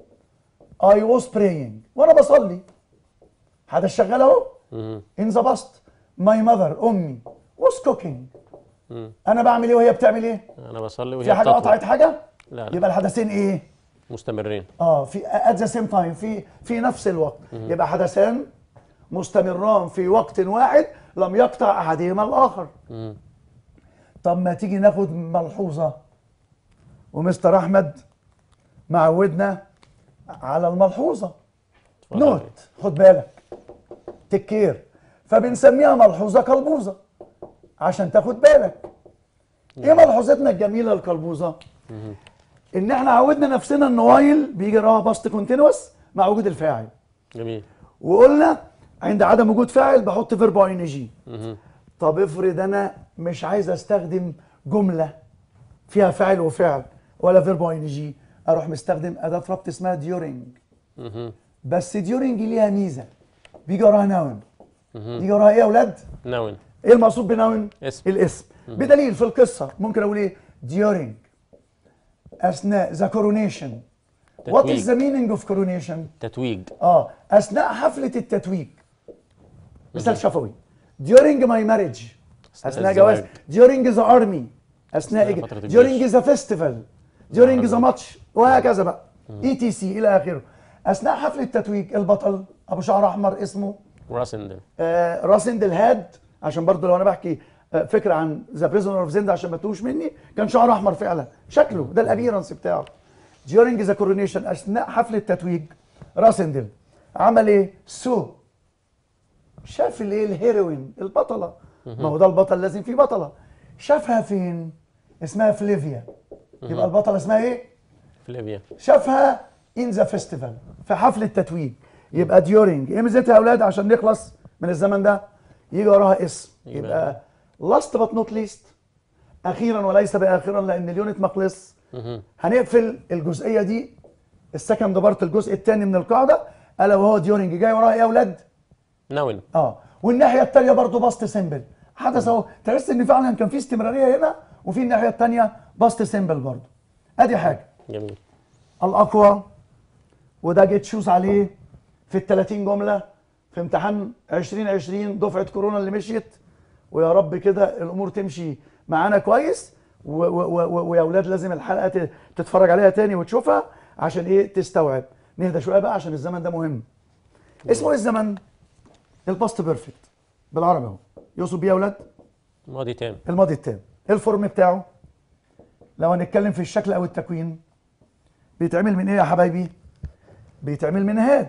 Speaker 2: I was praying وانا بصلي حدث شغال اهو
Speaker 1: مهم.
Speaker 2: in the past my mother امي was cooking
Speaker 1: مم.
Speaker 2: انا بعمل ايه وهي بتعمل ايه
Speaker 1: انا بصلي وهي
Speaker 2: في حاجه
Speaker 1: بتطلب.
Speaker 2: قطعت حاجه
Speaker 1: لا لا
Speaker 2: يبقى الحدثين ايه
Speaker 1: مستمرين
Speaker 2: اه في at the same time في في نفس الوقت يبقى حدثان مستمران في وقت واحد لم يقطع احدهما الاخر
Speaker 1: مم.
Speaker 2: طب ما تيجي ناخد ملحوظه ومستر احمد معودنا على الملحوظه
Speaker 1: اتفضل.
Speaker 2: نوت خد بالك تكير فبنسميها ملحوظه قلبوزه عشان تاخد بالك ايه ملحوظتنا الجميله القلبوزه ان احنا عودنا نفسنا ان وايل بيجي وراها باست كونتينوس مع وجود الفاعل
Speaker 1: جميل
Speaker 2: وقلنا عند عدم وجود فاعل بحط فيرب اي ان جي
Speaker 1: مهم.
Speaker 2: طب افرض انا مش عايز استخدم جمله فيها فاعل وفعل ولا فيرب اي ان جي اروح مستخدم اداه ربط اسمها ديورنج
Speaker 1: مهم.
Speaker 2: بس ديورنج ليها ميزه بيجي وراها ناون بيجي وراها ايه يا اولاد
Speaker 1: نون
Speaker 2: ايه المقصود بناون
Speaker 1: اسم.
Speaker 2: الاسم بدليل في القصه ممكن اقول ايه ديورنج اثناء ذا كورونيشن وات
Speaker 1: تتويج.
Speaker 2: از ذا مينينج اوف كورونيشن
Speaker 1: تتويج
Speaker 2: اه اثناء حفله التتويج مثال شفوي during my marriage اثناء
Speaker 1: الزواج.
Speaker 2: جواز during the army اثناء
Speaker 1: أثناء فترة
Speaker 2: إج-
Speaker 1: الجيش.
Speaker 2: during the festival during the match وهكذا بقى اي تي سي الى اخره اثناء حفل التتويج البطل ابو شعر احمر اسمه
Speaker 1: راسندل
Speaker 2: آه راسندل هاد عشان برضو لو انا بحكي آه فكره عن ذا بريزونر اوف زند عشان ما تتوهوش مني كان شعره احمر فعلا شكله ده الابيرنس بتاعه during ذا كورونيشن اثناء حفل التتويج راسندل عمل ايه؟ سو شاف الايه الهيروين البطله ما هو ده البطل لازم فيه بطله شافها فين؟ اسمها فليفيا يبقى البطله اسمها ايه؟
Speaker 1: فليفيا
Speaker 2: شافها ان ذا فيستيفال في حفل التتويج يبقى ديورنج ايه ميزتها يا اولاد عشان نخلص من الزمن ده يجي وراها اسم يبقى لاست بات نوت ليست اخيرا وليس باخرا لان اليونت ما خلص
Speaker 1: مهم.
Speaker 2: هنقفل الجزئيه دي السكند بارت الجزء الثاني من القاعده الا وهو ديورنج جاي وراها ايه يا اولاد؟
Speaker 1: نون
Speaker 2: اه والناحيه الثانيه برضه باست سيمبل حدث اهو تحس ان فعلا كان في استمراريه هنا وفي الناحيه الثانيه باست سيمبل برضه ادي حاجه
Speaker 1: جميل
Speaker 2: الاقوى وده جيت تشوز عليه في ال 30 جمله في امتحان 2020 دفعه كورونا اللي مشيت ويا رب كده الامور تمشي معانا كويس و- و- و- ويا اولاد لازم الحلقه ت- تتفرج عليها تاني وتشوفها عشان ايه تستوعب نهدى شويه بقى عشان الزمن ده مهم اسمه ايه الزمن الباست بيرفكت بالعربي اهو يقصد بيه يا اولاد
Speaker 1: ماضي تام
Speaker 2: الماضي التام ايه الفورم بتاعه لو هنتكلم في الشكل او التكوين بيتعمل من ايه يا حبايبي بيتعمل من هاد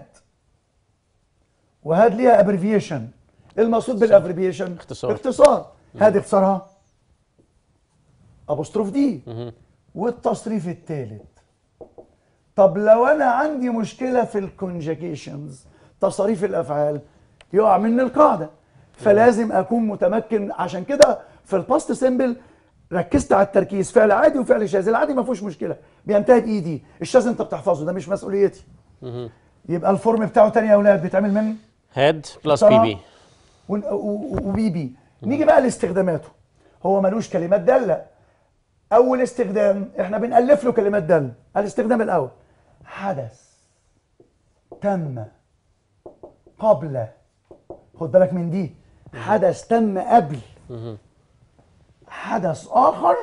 Speaker 2: وهاد ليها ابريفيشن المقصود بالابريفيشن
Speaker 1: اختصار.
Speaker 2: اختصار هاد اختصارها ابوستروف دي
Speaker 1: مهم.
Speaker 2: والتصريف الثالث طب لو انا عندي مشكله في الكونجكيشنز تصاريف الافعال يقع مني القاعده فلازم اكون متمكن عشان كده في الباست سيمبل ركزت على التركيز فعل عادي وفعل شاذ العادي ما فيهوش مشكله بينتهي بايدي الشاذ انت بتحفظه ده مش مسؤوليتي
Speaker 1: مهم.
Speaker 2: يبقى الفورم بتاعه تاني يا اولاد بيتعمل من
Speaker 1: هاد بلس
Speaker 2: ترى-
Speaker 1: بي بي
Speaker 2: ون- و- و- وبي بي نيجي بقى لاستخداماته هو ملوش كلمات داله اول استخدام احنا بنالف له كلمات داله الاستخدام الاول حدث تم قبل خد بالك من دي حدث تم قبل
Speaker 1: مهم.
Speaker 2: حدث اخر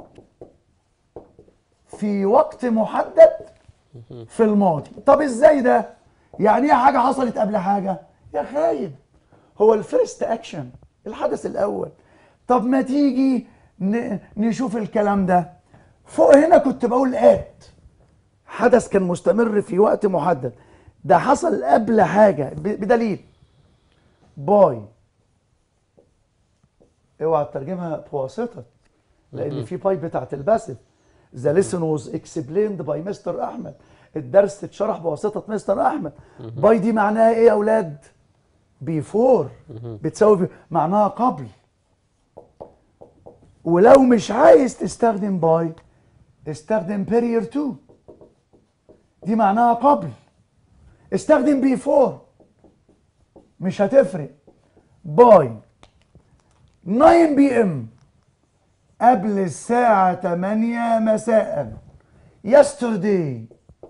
Speaker 2: في وقت محدد في الماضي طب ازاي ده يعني ايه حاجه حصلت قبل حاجه يا خايب هو الفيرست اكشن الحدث الاول طب ما تيجي ن- نشوف الكلام ده فوق هنا كنت بقول ات حدث كان مستمر في وقت محدد ده حصل قبل حاجه ب- بدليل باي اوعى تترجمها بواسطه لان في باي بتاعت الباسف ذا ليسن واز اكسبليند باي مستر احمد الدرس اتشرح بواسطه مستر احمد باي دي معناها ايه يا اولاد بيفور بتساوي بي- معناها قبل ولو مش عايز تستخدم باي استخدم بيرير تو دي معناها قبل استخدم بيفور مش هتفرق باي 9 بي ام قبل الساعة 8 مساء يسترداي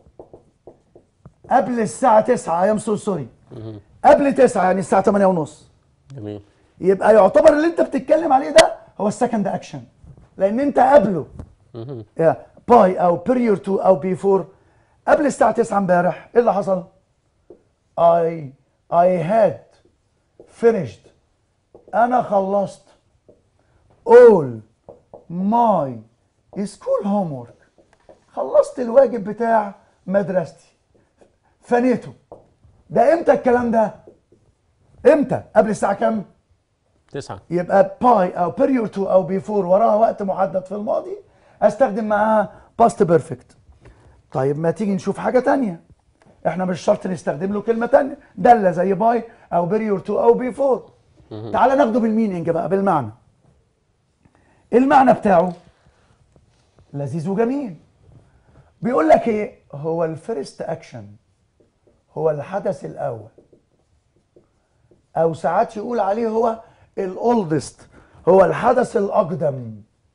Speaker 2: قبل الساعة 9 يا سو سوري قبل 9 يعني الساعة 8 ونص
Speaker 1: جميل
Speaker 2: يبقى يعتبر اللي انت بتتكلم عليه ده هو السكند اكشن لان انت قبله
Speaker 1: مهم.
Speaker 2: يا باي او بريور تو او بيفور قبل الساعة 9 امبارح ايه اللي حصل؟ I I had finished انا خلصت all my school homework خلصت الواجب بتاع مدرستي فنيته ده امتى الكلام ده؟ امتى؟ قبل الساعة كام؟
Speaker 1: تسعة
Speaker 2: يبقى باي او بيريور تو او بيفور وراها وقت محدد في الماضي استخدم معاها باست بيرفكت طيب ما تيجي نشوف حاجه تانية احنا مش شرط نستخدم له كلمه تانية داله زي باي او بيريور تو او بيفور تعال ناخده بالمينينج بقى بالمعنى المعنى بتاعه لذيذ وجميل بيقول لك ايه هو الفيرست اكشن هو الحدث الاول او ساعات يقول عليه هو الاولدست هو الحدث الاقدم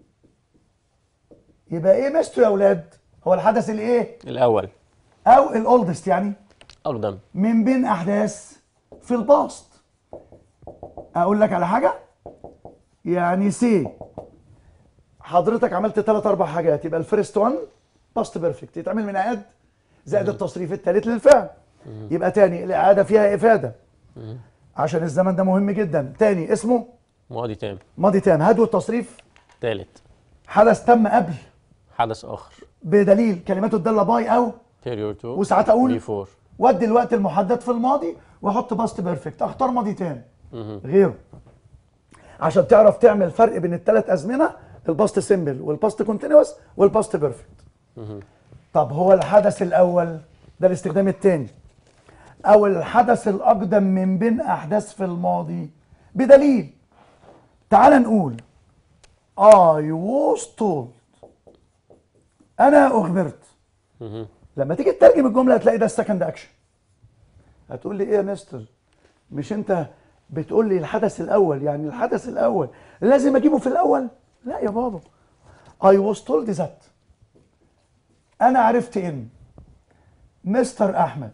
Speaker 2: يبقى ايه مستو يا اولاد هو الحدث الايه
Speaker 1: الأول
Speaker 2: او الاولدست يعني
Speaker 1: أقدم
Speaker 2: من بين احداث في الباست اقول لك على حاجه يعني سي حضرتك عملت ثلاث اربع حاجات يبقى الفيرست 1 باست بيرفكت يتعمل من عاد زائد التصريف الثالث للفعل يبقى تاني الاعاده فيها افاده عشان الزمن ده مهم جدا تاني اسمه
Speaker 1: ماضي تام
Speaker 2: ماضي تام هدو التصريف
Speaker 1: تالت
Speaker 2: حدث تم قبل
Speaker 1: حدث آخر
Speaker 2: بدليل كلماته الداله باي او
Speaker 1: بيريور تو
Speaker 2: وساعات أقول
Speaker 1: بيفور
Speaker 2: ودي الوقت المحدد في الماضي واحط باست بيرفكت اختار ماضي تام غيره عشان تعرف تعمل فرق بين الثلاث ازمنه الباست سيمبل والباست كونتينوس والباست بيرفكت طب هو الحدث الاول ده الاستخدام الثاني او الحدث الاقدم من بين احداث في الماضي بدليل تعال نقول I was told انا اخبرت لما تيجي تترجم الجمله هتلاقي ده السكند اكشن هتقول لي ايه يا مستر مش انت بتقول لي الحدث الاول يعني الحدث الاول لازم اجيبه في الاول لا يا بابا I was told that انا عرفت ان مستر احمد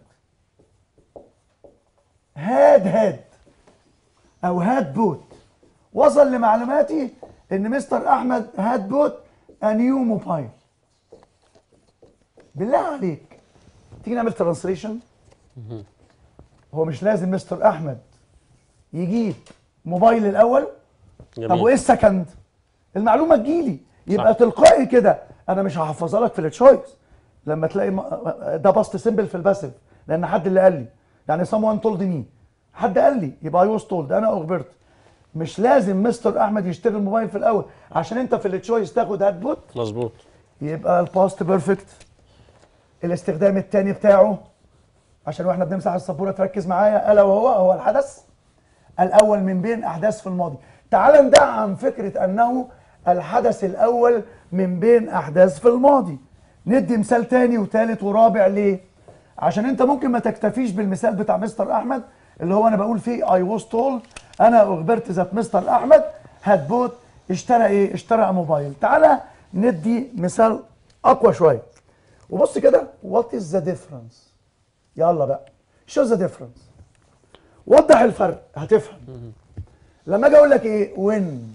Speaker 2: هاد هاد او هاد بوت وصل لمعلوماتي ان مستر احمد هاد بوت نيو موبايل بالله عليك تيجي نعمل ترانسليشن هو مش لازم مستر احمد يجيب موبايل الاول طب وايه
Speaker 1: جميل
Speaker 2: السكند المعلومه تجيلي يبقى
Speaker 1: صح.
Speaker 2: تلقائي كده انا مش هحفظها لك في التشويس لما تلاقي م- ده باست سيمبل في الباسيف لان حد اللي قال لي يعني someone told me حد قال لي يبقى I was told انا اخبرت مش لازم مستر احمد يشتري الموبايل في الاول عشان انت في التشويس تاخد هات بوت
Speaker 1: مظبوط
Speaker 2: يبقى الباست بيرفكت الاستخدام الثاني بتاعه عشان واحنا بنمسح السبوره تركز معايا الا وهو هو الحدث الاول من بين احداث في الماضي تعال ندعم فكره انه الحدث الاول من بين احداث في الماضي ندي مثال تاني وتالت ورابع ليه عشان انت ممكن ما تكتفيش بالمثال بتاع مستر احمد اللي هو انا بقول فيه اي واز تولد انا اخبرت ذات مستر احمد هات بوت اشترى ايه اشترى موبايل تعالى ندي مثال اقوى شويه وبص كده وات از ذا ديفرنس يلا بقى شو ذا ديفرنس وضح الفرق هتفهم لما اجي اقول لك ايه when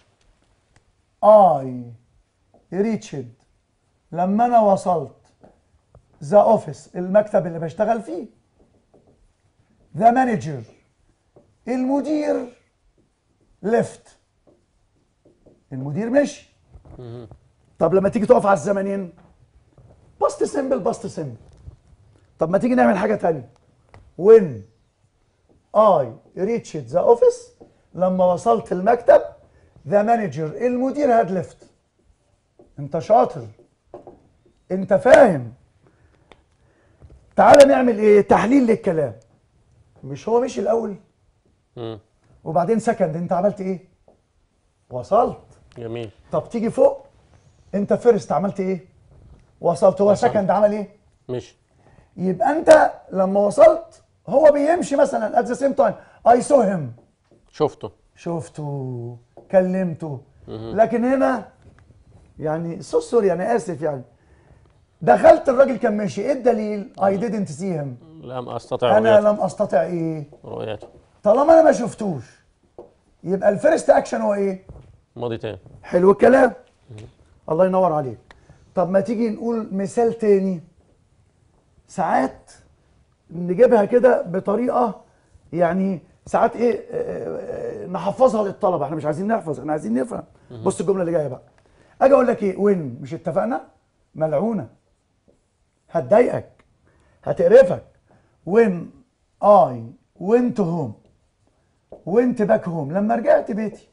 Speaker 2: I reached لما انا وصلت ذا اوفيس المكتب اللي بشتغل فيه ذا مانجر المدير ليفت المدير مشي طب لما تيجي تقف على الزمنين باست سيمبل باست سيمبل طب ما تيجي نعمل حاجه تانية when I reached the office لما وصلت المكتب the manager المدير had left انت شاطر انت فاهم تعالى نعمل ايه تحليل للكلام مش هو مشي الاول
Speaker 1: مم.
Speaker 2: وبعدين سكند انت عملت ايه وصلت
Speaker 1: جميل
Speaker 2: طب تيجي فوق انت فيرست عملت ايه وصلت هو
Speaker 1: وصلت.
Speaker 2: سكند عمل ايه
Speaker 1: مش
Speaker 2: يبقى انت لما وصلت هو بيمشي مثلا ات ذا سيم تايم اي سو هيم
Speaker 1: شفته
Speaker 2: شفته كلمته لكن هنا يعني سو سوري انا اسف يعني دخلت الراجل كان ماشي ايه الدليل اي didn't see him
Speaker 1: لم استطع
Speaker 2: انا
Speaker 1: رؤيته
Speaker 2: لم استطع ايه
Speaker 1: رؤيته
Speaker 2: طالما انا ما شفتوش يبقى الفيرست اكشن هو ايه
Speaker 1: ماضي تاني
Speaker 2: حلو الكلام الله ينور عليك طب ما تيجي نقول مثال تاني ساعات نجيبها كده بطريقه يعني ساعات ايه آه، آه، نحفظها للطلبه احنا مش عايزين نحفظ احنا عايزين نفهم بص الجمله اللي جايه بقى اجي اقول لك ايه وين مش اتفقنا ملعونه هتضايقك هتقرفك وين اي went هوم went باك هوم لما رجعت بيتي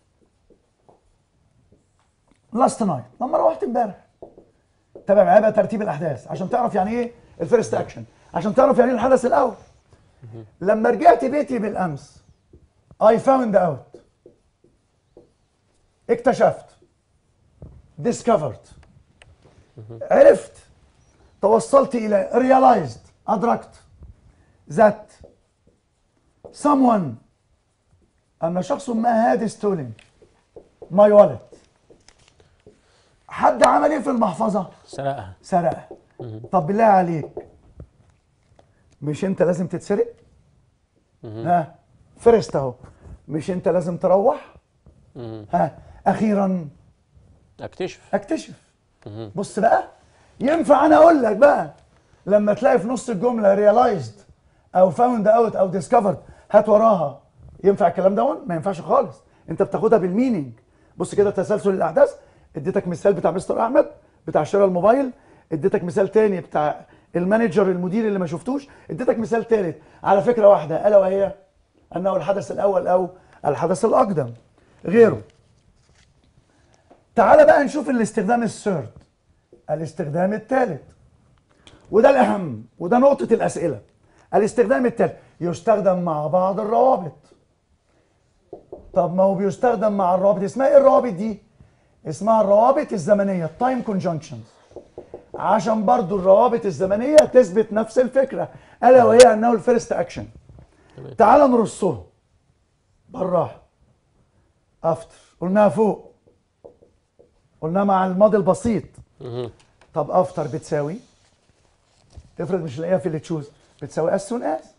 Speaker 2: لاست نايت لما روحت امبارح تابع معايا بقى ترتيب الاحداث عشان تعرف يعني ايه الفيرست اكشن عشان تعرف يعني ايه الحدث الاول لما رجعت بيتي بالامس I found out اكتشفت discovered عرفت توصلت الى realized ادركت that someone ان شخص ما had stolen my wallet حد عمل ايه في المحفظه
Speaker 1: سرقها
Speaker 2: سرقها طب بالله عليك مش انت لازم تتسرق ها فرست اهو مش انت لازم تروح
Speaker 1: مم.
Speaker 2: ها اخيرا
Speaker 1: اكتشف
Speaker 2: اكتشف بص بقى ينفع انا اقول لك بقى لما تلاقي في نص الجمله ريلايزد او فاوند اوت او ديسكفرد هات وراها ينفع الكلام ده ما ينفعش خالص انت بتاخدها بالميننج بص كده تسلسل الاحداث اديتك مثال بتاع مستر احمد بتاع شراء الموبايل اديتك مثال تاني بتاع المانجر المدير اللي ما شفتوش اديتك مثال تالت على فكره واحده الا وهي انه الحدث الاول او الحدث الاقدم غيره تعال بقى نشوف الاستخدام الثيرد الاستخدام الثالث وده الاهم وده نقطه الاسئله الاستخدام الثالث يستخدم مع بعض الروابط طب ما هو بيستخدم مع الروابط اسمها ايه الروابط دي اسمها الروابط الزمنيه التايم كونجنكشنز عشان برضو الروابط الزمنيه تثبت نفس الفكره الا وهي انه الفيرست اكشن
Speaker 1: تمام.
Speaker 2: تعال نرصهم بالراحه افتر قلناها فوق قلنا مع الماضي البسيط
Speaker 1: مهم.
Speaker 2: طب افتر بتساوي افرض مش لاقيها في اللي تشوز بتساوي اس سون از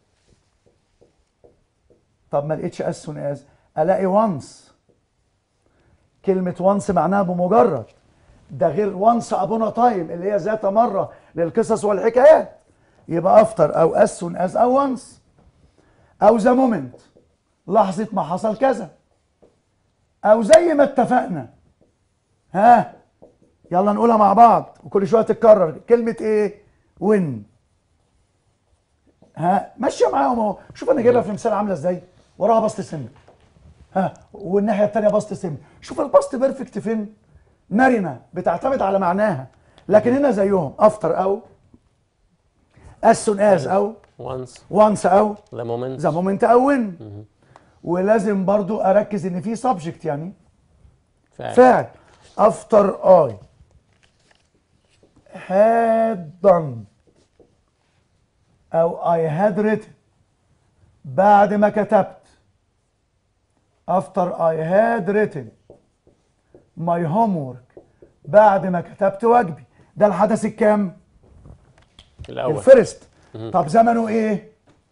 Speaker 2: طب ما لقيتش اس سون از الاقي وانس كلمة وانس معناها بمجرد ده غير وانس ابونا تايم اللي هي ذات مرة للقصص والحكايات يبقى افتر او اس سون از او وانس او ذا مومنت لحظة ما حصل كذا او زي ما اتفقنا ها يلا نقولها مع بعض وكل شويه تتكرر كلمه ايه وين ها ماشيه معاهم اهو شوف انا جايبها في مثال عامله ازاي وراها باست سم ها والناحيه الثانيه باست سم شوف الباست بيرفكت فين مرنه بتعتمد على معناها لكن هنا زيهم افتر او as soon as او
Speaker 1: once
Speaker 2: once او
Speaker 1: the moment
Speaker 2: ذا مومنت او وين ولازم برضو اركز ان في سبجكت يعني
Speaker 1: فاعل
Speaker 2: فاعل after I had done أو I had written بعد ما كتبت after I had written my homework بعد ما كتبت واجبي ده الحدث الكام؟
Speaker 1: الاول
Speaker 2: الفيرست طب زمنه ايه؟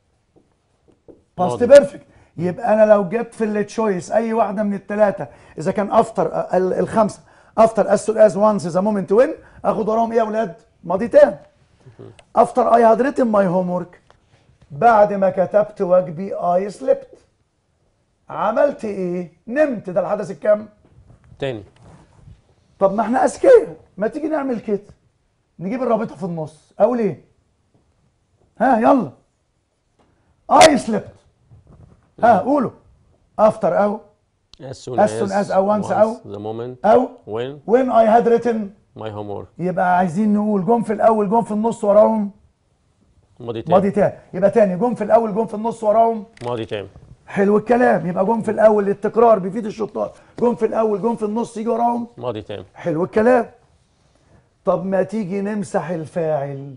Speaker 2: باست
Speaker 1: ماضي.
Speaker 2: بيرفكت يبقى انا لو جبت في التشويس اي واحده من الثلاثه اذا كان افتر الخمسه افتر اس از وانس ذا مومنت وين اخد وراهم ايه يا اولاد؟ ماضي تام افتر اي هاد ريتن ماي هوم ورك بعد ما كتبت واجبي اي سليبت عملت ايه؟ نمت ده الحدث الكام؟
Speaker 1: تاني
Speaker 2: طب ما احنا اذكياء ما تيجي نعمل كده نجيب الرابطه في النص اقول ايه ها يلا اي سليبت ها قولوا افتر او
Speaker 1: as soon
Speaker 2: As soon as أو once أو
Speaker 1: the moment
Speaker 2: او
Speaker 1: when
Speaker 2: when I had written
Speaker 1: my homework
Speaker 2: يبقى عايزين نقول جم في الاول جم في النص وراهم
Speaker 1: ماضي تام
Speaker 2: ماضي تاني يبقى تاني جم في الاول جم في النص وراهم
Speaker 1: ماضي تام
Speaker 2: حلو الكلام يبقى جم في الاول التكرار بيفيد الشطار جم في الاول جم في النص يجي وراهم
Speaker 1: ماضي تام
Speaker 2: حلو الكلام طب ما تيجي نمسح الفاعل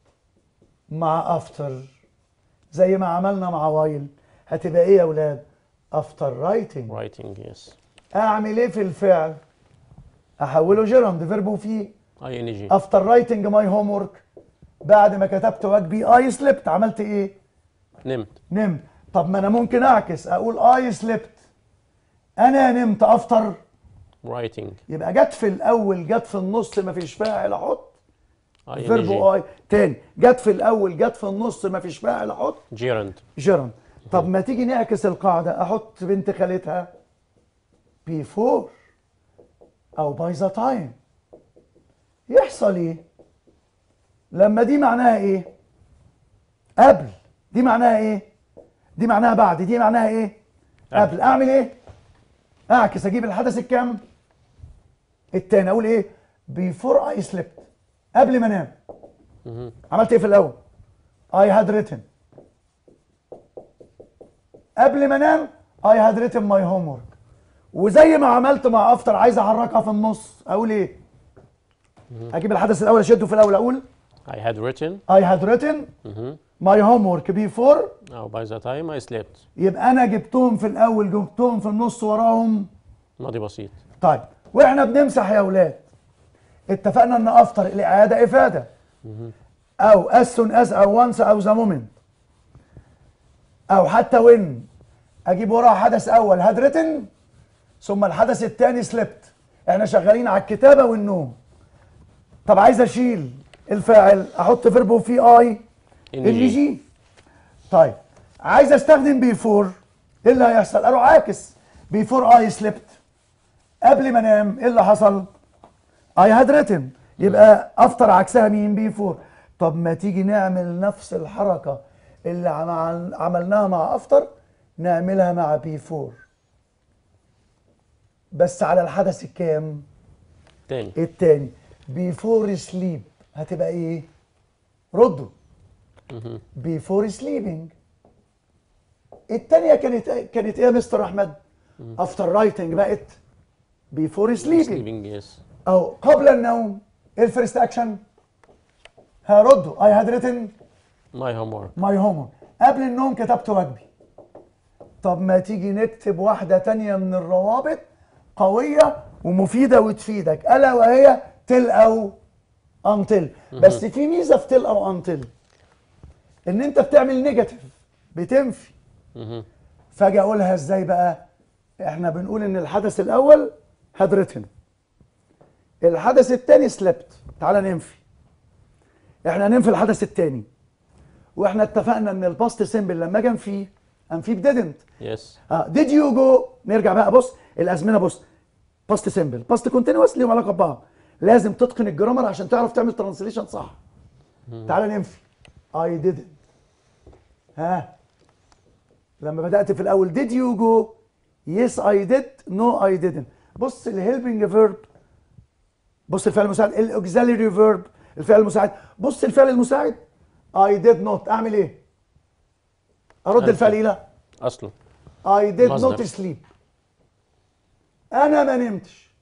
Speaker 2: مع افتر زي ما عملنا مع وايل هتبقى ايه يا اولاد افتر رايتنج
Speaker 1: writing yes
Speaker 2: اعمل ايه في الفعل احوله جيراند فيرب وفيه
Speaker 1: ing
Speaker 2: افتر رايتنج ماي هوم ورك بعد ما كتبت واجبي اي سليبت عملت ايه
Speaker 1: نمت
Speaker 2: نمت طب ما انا ممكن اعكس اقول اي سليبت انا نمت افتر
Speaker 1: writing
Speaker 2: يبقى جت في الاول جت في النص ما فيش فاعل احط فيرب
Speaker 1: ing
Speaker 2: اي تاني جت في الاول جت في النص ما فيش فاعل احط
Speaker 1: gerund
Speaker 2: جيران طب ما تيجي نعكس القاعده احط بنت خالتها بيفور او باي ذا تايم يحصل ايه لما دي معناها ايه قبل دي معناها ايه دي معناها بعد دي معناها ايه قبل اعمل ايه اعكس اجيب الحدث الكام التاني اقول ايه بيفور اي سليبت قبل ما انام عملت ايه في الاول اي هاد ريتن قبل ما انام اي هاد ريتن ماي هوم ورك وزي ما عملت مع افتر عايز احركها في النص اقول ايه اجيب الحدث الاول اشده في الاول اقول
Speaker 1: I had written
Speaker 2: اي هاد ريتن
Speaker 1: مهم.
Speaker 2: ماي هوم ورك بيفور
Speaker 1: أو by the time I slept
Speaker 2: يبقى انا جبتهم في الاول جبتهم في النص وراهم
Speaker 1: ماضي بسيط
Speaker 2: طيب واحنا بنمسح يا اولاد اتفقنا ان افتر الاعاده افاده او as soon as او once او ذا مومنت او حتى وين اجيب وراها حدث اول هاد ريتن ثم الحدث الثاني سليبت احنا شغالين على الكتابه والنوم طب عايز اشيل الفاعل احط فيرب وفيه اي اللي
Speaker 1: ing
Speaker 2: جي طيب عايز استخدم بيفور ايه اللي هيحصل اروح عاكس بيفور اي سليبت قبل ما انام ايه اللي حصل اي هاد ريتن يبقى افتر عكسها مين بيفور طب ما تيجي نعمل نفس الحركه اللي عمل عملناها مع افتر نعملها مع بيفور بس على الحدث الكام
Speaker 1: تاني
Speaker 2: التاني بيفور سليب هتبقى ايه ردوا بيفور سليبنج التانية كانت كانت ايه يا مستر احمد افتر رايتنج بقت بيفور سليبنج
Speaker 1: sleeping yes
Speaker 2: او قبل النوم ايه الفيرست اكشن هردوا اي هاد ريتن
Speaker 1: my homework
Speaker 2: ماي هوم قبل النوم كتبت واجبي طب ما تيجي نكتب واحدة تانية من الروابط قوية ومفيدة وتفيدك ألا وهي تل أو أنتل بس في ميزة في تل أو أنتل إن أنت بتعمل نيجاتيف بتنفي
Speaker 1: مهم.
Speaker 2: فاجي أقولها إزاي بقى إحنا بنقول إن الحدث الأول هاد ريتن الحدث الثاني سلبت تعالى ننفي احنا هننفي الحدث الثاني واحنا اتفقنا ان الباست سيمبل لما اجي انفيه انفيه بديدنت
Speaker 1: yes
Speaker 2: اه ديد يو جو نرجع بقى بص الازمنه بص باست سيمبل باست كونتينوس ليهم علاقه ببعض لازم تتقن الجرامر عشان تعرف تعمل ترانسليشن صح تعالى ننفي اي didn't ها لما بدات في الاول did you go yes I did no I didn't بص الهيلبنج فيرب بص الفعل المساعد الاوكسيلري فيرب الفعل المساعد بص الفعل المساعد I did not اعمل ايه ارد
Speaker 1: أنفي.
Speaker 2: الفعل الى
Speaker 1: أصلا
Speaker 2: I did
Speaker 1: مصدر.
Speaker 2: not sleep انا ما نمتش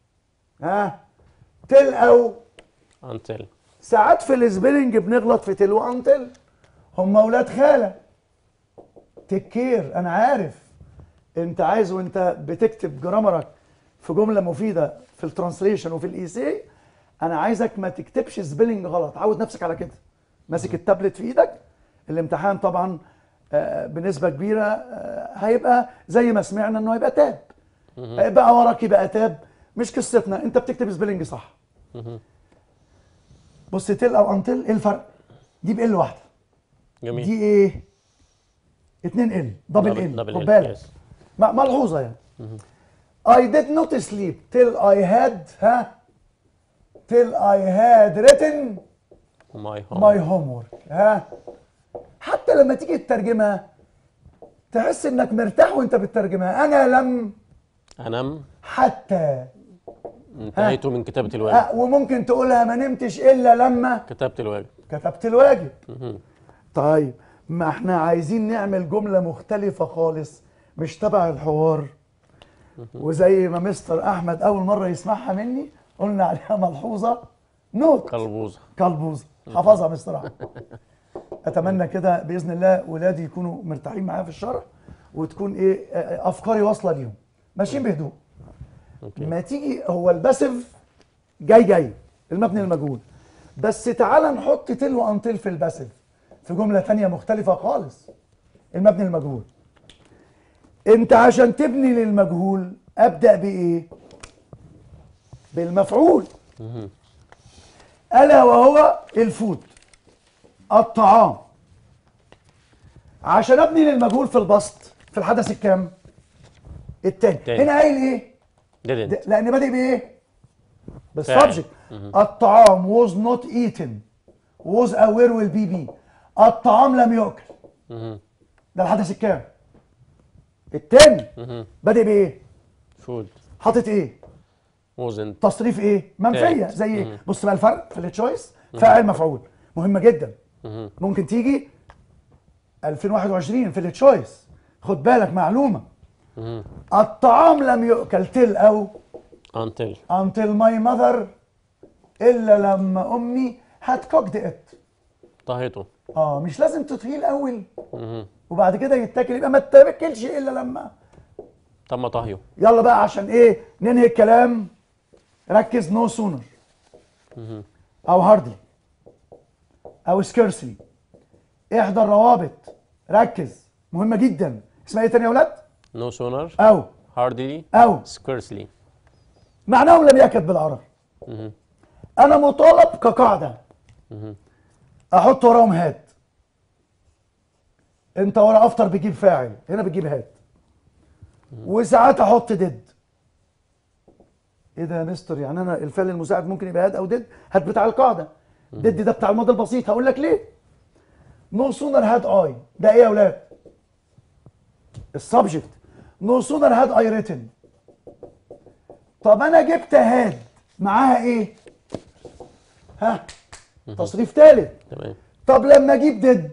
Speaker 2: ها تل او
Speaker 1: انتل
Speaker 2: ساعات في السبيلنج بنغلط في تل وانتل هم اولاد خاله تكير انا عارف انت عايز وانت بتكتب جرامرك في جمله مفيده في الترانسليشن وفي الاي سي انا عايزك ما تكتبش سبيلنج غلط عود نفسك على كده ماسك التابلت في ايدك الامتحان طبعا آه، بنسبه كبيره آه، هيبقى زي ما سمعنا انه هيبقى تاب بقى وراك يبقى تاب مش قصتنا انت بتكتب سبيلنج صح بص تل او انتل ايه الفرق دي بال واحده
Speaker 1: جميل
Speaker 2: دي ايه 2 ال دبل ال
Speaker 1: دبل
Speaker 2: خد
Speaker 1: ال،
Speaker 2: بالك
Speaker 1: yes.
Speaker 2: م- ملحوظه يعني I did not sleep till I had ها till I had written
Speaker 1: ماي
Speaker 2: my
Speaker 1: هوم
Speaker 2: homework ها حتى لما تيجي تترجمها تحس انك مرتاح وانت بتترجمها انا لم
Speaker 1: انام
Speaker 2: حتى
Speaker 1: انتهيت من كتابه الواجب
Speaker 2: آه وممكن تقولها ما نمتش الا لما
Speaker 1: كتبت الواجب
Speaker 2: كتبت الواجب
Speaker 1: مهم.
Speaker 2: طيب ما احنا عايزين نعمل جملة مختلفة خالص مش تبع الحوار وزي ما مستر احمد اول مرة يسمعها مني قلنا عليها ملحوظة نوت
Speaker 1: قلبوزه
Speaker 2: كلبوزة حفظها مستر احمد اتمنى كده باذن الله ولادي يكونوا مرتاحين معايا في الشرح وتكون ايه آه، افكاري واصله ليهم ماشيين بهدوء
Speaker 1: اوكي
Speaker 2: ما تيجي هو الباسف جاي جاي المبني المجهول بس تعال نحط تل وانتل في الباسف في جمله تانية مختلفه خالص المبني المجهول انت عشان تبني للمجهول ابدا بايه بالمفعول الا وهو الفود الطعام عشان ابني للمجهول في البسط في الحدث الكام التاني
Speaker 1: التاني.
Speaker 2: هنا قايل ايه
Speaker 1: didn't
Speaker 2: ده- لان بادئ بايه؟
Speaker 1: فاعل.
Speaker 2: بالسبجكت الطعام was not eaten was aware will be be الطعام لم يؤكل
Speaker 1: مهم.
Speaker 2: ده الحدث الكام؟ التاني
Speaker 1: مهم.
Speaker 2: بادئ بايه؟
Speaker 1: food
Speaker 2: حاطط ايه؟
Speaker 1: wasn't
Speaker 2: تصريف ايه؟ منفيه
Speaker 1: تالت.
Speaker 2: زي ايه؟ بص بقى الفرق في التشويس فاعل مفعول مهمه جدا
Speaker 1: مهم.
Speaker 2: ممكن تيجي 2021 في التشويس خد بالك معلومه
Speaker 1: مهم.
Speaker 2: الطعام لم يؤكل تل او
Speaker 1: until
Speaker 2: until my mother الا لما امي had cooked it
Speaker 1: طهيته
Speaker 2: اه مش لازم تطهيه الاول
Speaker 1: مهم.
Speaker 2: وبعد كده يتاكل يبقى ما تاكلش الا لما
Speaker 1: تم طهيه
Speaker 2: يلا بقى عشان ايه ننهي الكلام ركز نو سونر او هاردلي او سكيرسلي احدى الروابط ركز مهمه جدا اسمها ايه تاني يا اولاد
Speaker 1: no sooner
Speaker 2: او
Speaker 1: hardly
Speaker 2: او
Speaker 1: scarcely
Speaker 2: معناهم لم يكد بالعربي
Speaker 1: مهم.
Speaker 2: انا مطالب كقاعده احط وراهم هات انت ورا افتر بتجيب فاعل هنا بتجيب هات وساعات احط ديد ايه ده يا مستر يعني انا الفعل المساعد ممكن يبقى هات او ديد هات بتاع القاعده ديد ده بتاع الماضي البسيط هقول لك ليه نو سونر هاد اي ده ايه يا اولاد السبجكت نو سونر هاد اي ريتن طب انا جبت هاد معاها ايه ها تصريف ثالث
Speaker 1: تمام
Speaker 2: طب لما اجيب ديد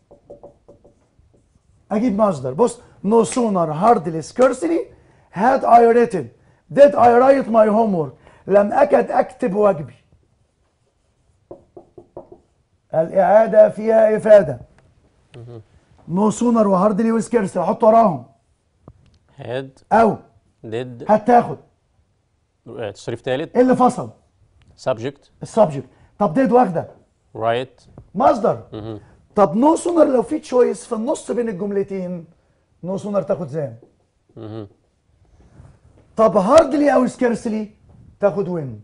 Speaker 2: اجيب مصدر بص no sooner hardly scarcely had I written did I write my homework لم اكد اكتب واجبي الاعاده فيها افاده no sooner وهاردلي وسكيرسلي احط وراهم
Speaker 1: had
Speaker 2: او
Speaker 1: did
Speaker 2: هتاخد
Speaker 1: آه، تصريف ثالث
Speaker 2: ايه اللي فصل
Speaker 1: subject
Speaker 2: السبجكت طب ديد واخده
Speaker 1: right
Speaker 2: مصدر طب نو سونر لو في تشويس في النص بين الجملتين نو سونر تاخد زام
Speaker 1: مهم.
Speaker 2: طب هاردلي او سكيرسلي تاخد وين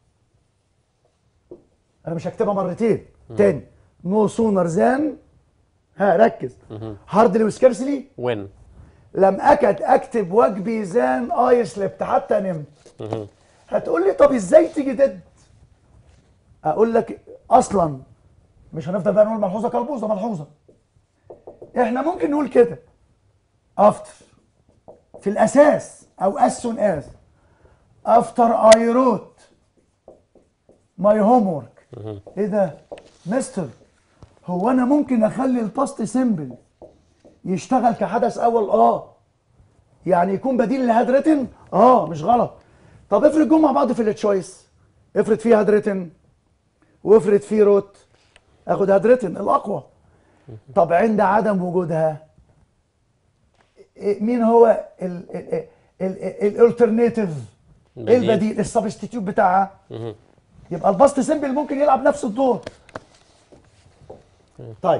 Speaker 2: انا مش هكتبها مرتين تاني نو سونر زان ها ركز هاردلي وسكيرسلي
Speaker 1: when
Speaker 2: لم اكد اكتب واجبي زان اي سلبت حتى نمت هتقول لي طب ازاي تيجي ديد اقول لك اصلا مش هنفضل بقى نقول ملحوظه كلبوزه ملحوظه احنا ممكن نقول كده افتر في الاساس او as soon as after I wrote my homework ايه ده مستر هو انا ممكن اخلي الباست سيمبل يشتغل كحدث اول اه يعني يكون بديل لهاد ريتن اه مش غلط طب افرض جم مع بعض في التشويس افرض فيه هادريتن وافرض فيه روت اخد هادريتن الاقوى طب عند عدم وجودها إيه- مين هو الالترناتيف
Speaker 1: البديل.
Speaker 2: البديل السبستيتيوت بتاعها
Speaker 1: مهم.
Speaker 2: يبقى الباست سيمبل ممكن يلعب نفس الدور طيب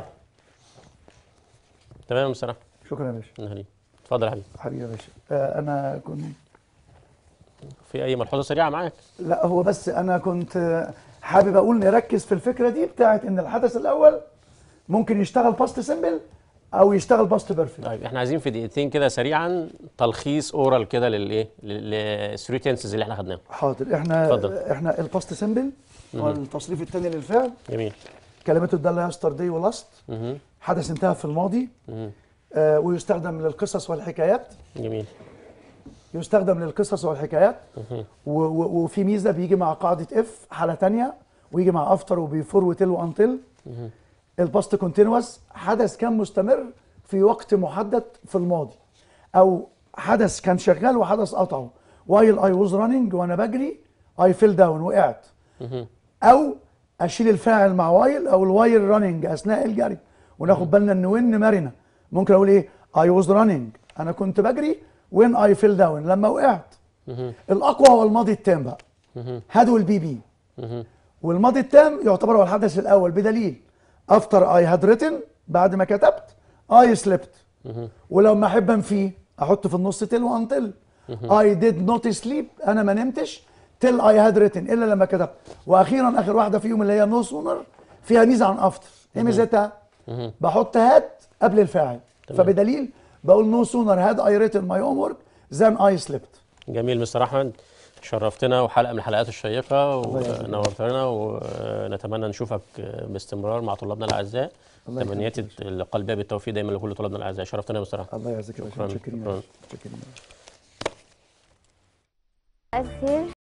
Speaker 1: تمام بصراحه
Speaker 2: شكرا يا باشا
Speaker 1: نهاري اتفضل يا حبيبي
Speaker 2: حبيبي يا باشا آه، انا كنت
Speaker 1: في اي ملحوظه سريعه معاك
Speaker 2: لا هو بس انا كنت آه، حابب اقول نركز في الفكره دي بتاعت ان الحدث الاول ممكن يشتغل باست سيمبل او يشتغل باست بيرفكت
Speaker 1: طيب احنا عايزين في دقيقتين كده سريعا تلخيص اورال كده للايه للثري تنسز اللي احنا خدناهم
Speaker 2: حاضر احنا
Speaker 1: اتفضل.
Speaker 2: احنا الباست سيمبل والتصريف الثاني للفعل
Speaker 1: جميل
Speaker 2: كلمته الداله يسترداي ولاست
Speaker 1: مهم.
Speaker 2: حدث انتهى في الماضي
Speaker 1: مهم.
Speaker 2: آه، ويستخدم للقصص والحكايات
Speaker 1: جميل
Speaker 2: يستخدم للقصص والحكايات
Speaker 1: مهم.
Speaker 2: و- و- وفي ميزه بيجي مع قاعده اف حاله تانية ويجي مع افتر وبيفور وتل وانتل
Speaker 1: مهم.
Speaker 2: الباست كونتينوس حدث كان مستمر في وقت محدد في الماضي او حدث كان شغال وحدث قطعه وايل اي ووز راننج وانا بجري اي فيل داون وقعت
Speaker 1: مهم.
Speaker 2: او اشيل الفاعل مع وايل او الوايل راننج اثناء الجري وناخد بالنا ان وين مرنه ممكن اقول ايه اي ووز راننج انا كنت بجري وين اي فيل داون لما وقعت
Speaker 1: مهم.
Speaker 2: الاقوى هو الماضي التام بقى
Speaker 1: مهم.
Speaker 2: هاد والبي بي
Speaker 1: مهم.
Speaker 2: والماضي التام يعتبر هو الحدث الاول بدليل افتر اي هاد ريتن بعد ما كتبت اي سليبت
Speaker 1: مهم.
Speaker 2: ولو ما احب انفيه احط في النص تل وانتل اي ديد نوت سليب انا ما نمتش تل اي هاد ريتن الا لما كتبت واخيرا اخر واحده فيهم اللي هي نو سونر فيها ميزه عن افتر ايه ميزتها
Speaker 1: مهم.
Speaker 2: بحط هاد قبل الفاعل
Speaker 1: تمام.
Speaker 2: فبدليل بقول نو سونر هاد اي ريتن ماي هوم ورك ذان اي سليبت
Speaker 1: جميل مستر احمد شرفتنا وحلقه من الحلقات الشيقه
Speaker 2: الله يخليك.
Speaker 1: ونورتنا ونتمنى نشوفك باستمرار مع طلابنا الاعزاء
Speaker 2: الله يخليك.
Speaker 1: تمنياتي القلبيه بالتوفيق دايما لكل طلابنا الاعزاء شرفتنا يا مستر احمد
Speaker 2: الله يعزك يا باشا
Speaker 1: شكراً.
Speaker 2: متشكرين
Speaker 1: شكراً.
Speaker 2: متشكرين
Speaker 3: الخير